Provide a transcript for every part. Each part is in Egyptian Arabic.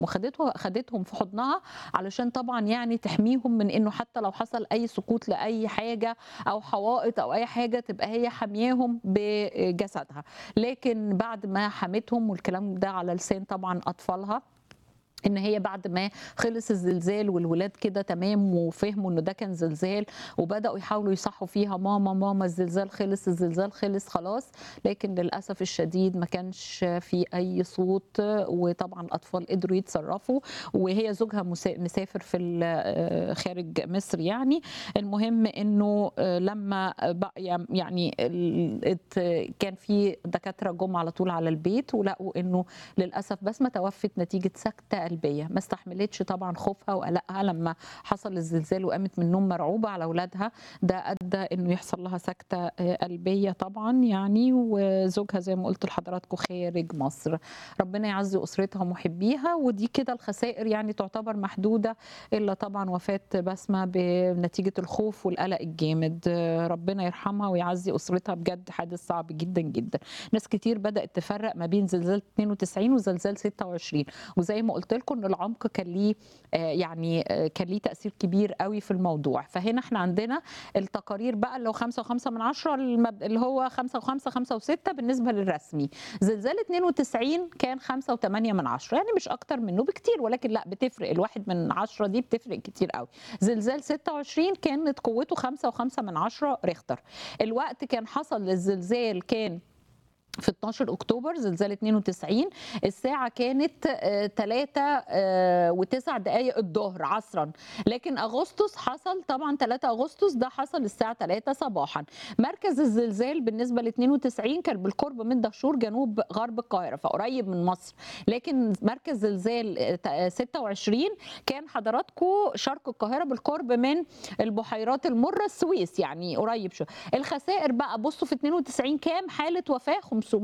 وخدته خدتهم في حضنها علشان طبعا يعني تحميهم من انه حتى لو حصل اي سقوط لاي حاجه او حوائط او اي حاجه تبقى هي حامياهم بجسدها لكن بعد ما حمتهم والكلام ده على لسان طبعا اطفالها ان هي بعد ما خلص الزلزال والولاد كده تمام وفهموا انه ده كان زلزال وبداوا يحاولوا يصحوا فيها ماما ماما الزلزال خلص الزلزال خلص خلاص لكن للاسف الشديد ما كانش في اي صوت وطبعا الاطفال قدروا يتصرفوا وهي زوجها مسافر في خارج مصر يعني المهم انه لما بقى يعني كان في دكاتره جم على طول على البيت ولقوا انه للاسف بسمه توفت نتيجه سكته قلبيه ما استحملتش طبعا خوفها وقلقها لما حصل الزلزال وقامت من النوم مرعوبه على اولادها ده ادى انه يحصل لها سكته قلبيه طبعا يعني وزوجها زي ما قلت لحضراتكم خارج مصر ربنا يعزي اسرتها ومحبيها ودي كده الخسائر يعني تعتبر محدوده الا طبعا وفاه بسمه بنتيجه الخوف والقلق الجامد ربنا يرحمها ويعزي اسرتها بجد حادث صعب جدا جدا ناس كتير بدات تفرق ما بين زلزال 92 وزلزال 26 وزي ما قلت لكم ان العمق كان ليه يعني كان ليه تاثير كبير قوي في الموضوع فهنا احنا عندنا التقارير بقى اللي هو 5 و5 من 10 اللي هو 5 و5 5 و6 بالنسبه للرسمي زلزال 92 كان 5 و8 من 10 يعني مش اكتر منه بكتير ولكن لا بتفرق الواحد من 10 دي بتفرق كتير قوي زلزال 26 كانت قوته 5 و5 من 10 ريختر الوقت كان حصل للزلزال كان في 12 اكتوبر زلزال 92 الساعه كانت 3 و9 دقائق الظهر عصرا لكن اغسطس حصل طبعا 3 اغسطس ده حصل الساعه 3 صباحا مركز الزلزال بالنسبه ل 92 كان بالقرب من دهشور جنوب غرب القاهره فقريب من مصر لكن مركز زلزال 26 كان حضراتكم شرق القاهره بالقرب من البحيرات المره السويس يعني قريب شويه الخسائر بقى بصوا في 92 كام حاله وفاه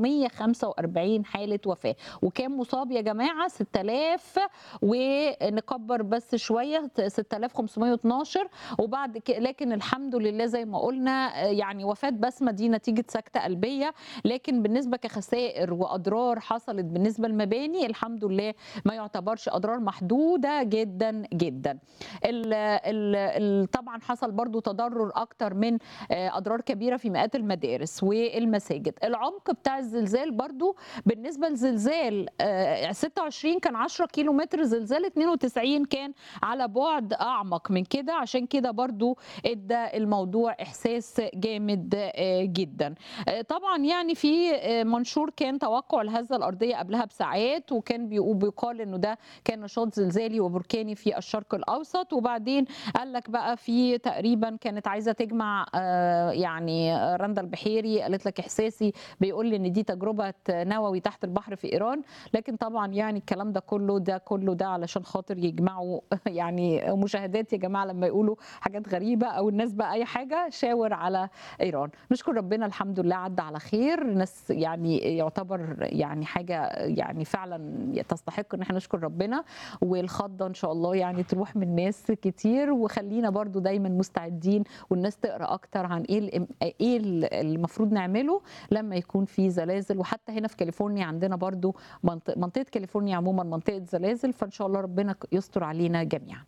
545 حالة وفاة وكام مصاب يا جماعة 6000 ونكبر بس شوية 6512 وبعد كده لكن الحمد لله زي ما قلنا يعني وفاة بسمة دي نتيجة سكتة قلبية لكن بالنسبة كخسائر وأضرار حصلت بالنسبة للمباني الحمد لله ما يعتبرش أضرار محدودة جدا جدا ال ال ال طبعا حصل برضو تضرر أكتر من أضرار كبيرة في مئات المدارس والمساجد العمق بتاع الزلزال برضو بالنسبة لزلزال 26 كان 10 كيلو متر زلزال 92 كان على بعد أعمق من كده عشان كده برضو ادى الموضوع إحساس جامد جدا طبعا يعني في منشور كان توقع الهزة الأرضية قبلها بساعات وكان بيقال إنه ده كان نشاط زلزالي وبركاني في الشرق الأوسط وبعدين قال لك بقى في تقريبا كانت عايزة تجمع يعني رندا البحيري قالت لك إحساسي بيقول لي ان دي تجربه نووي تحت البحر في ايران لكن طبعا يعني الكلام ده كله ده كله ده علشان خاطر يجمعوا يعني مشاهدات يا جماعه لما يقولوا حاجات غريبه او الناس بقى اي حاجه شاور على ايران نشكر ربنا الحمد لله عدى على خير ناس يعني يعتبر يعني حاجه يعني فعلا تستحق ان احنا نشكر ربنا والخضه ان شاء الله يعني تروح من ناس كتير وخلينا برضو دايما مستعدين والناس تقرا اكتر عن ايه ايه المفروض نعمله لما يكون في زلازل وحتى هنا في كاليفورنيا عندنا برضو منطقة, منطقة كاليفورنيا عموما منطقة زلازل فإن شاء الله ربنا يستر علينا جميعا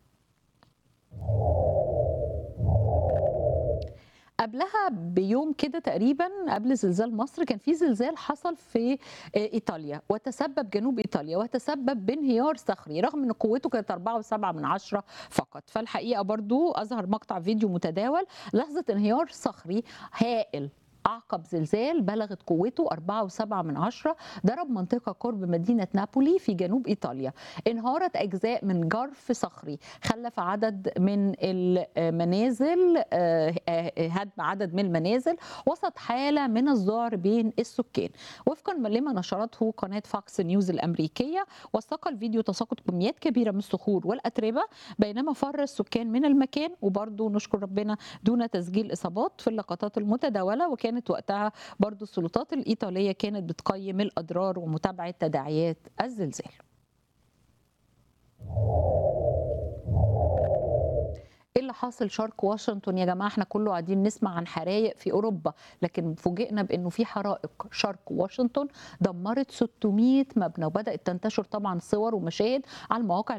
قبلها بيوم كده تقريبا قبل زلزال مصر كان في زلزال حصل في ايطاليا وتسبب جنوب ايطاليا وتسبب بانهيار صخري رغم ان قوته كانت 4.7 من عشرة فقط فالحقيقه برضو اظهر مقطع فيديو متداول لحظه انهيار صخري هائل أعقب زلزال بلغت قوته 4.7 من عشرة ضرب منطقة قرب مدينة نابولي في جنوب إيطاليا انهارت أجزاء من جرف صخري خلف عدد من المنازل هدم عدد من المنازل وسط حالة من الذعر بين السكان وفقا لما نشرته قناة فاكس نيوز الأمريكية وثق الفيديو تساقط كميات كبيرة من الصخور والأتربة بينما فر السكان من المكان وبرضه نشكر ربنا دون تسجيل إصابات في اللقطات المتداولة وكان كانت وقتها برضو السلطات الإيطالية كانت بتقيم الأضرار ومتابعة تداعيات الزلزال اللي حاصل شرق واشنطن يا جماعه احنا كله قاعدين نسمع عن حرايق في اوروبا لكن فوجئنا بانه في حرائق شرق واشنطن دمرت 600 مبنى وبدات تنتشر طبعا صور ومشاهد على المواقع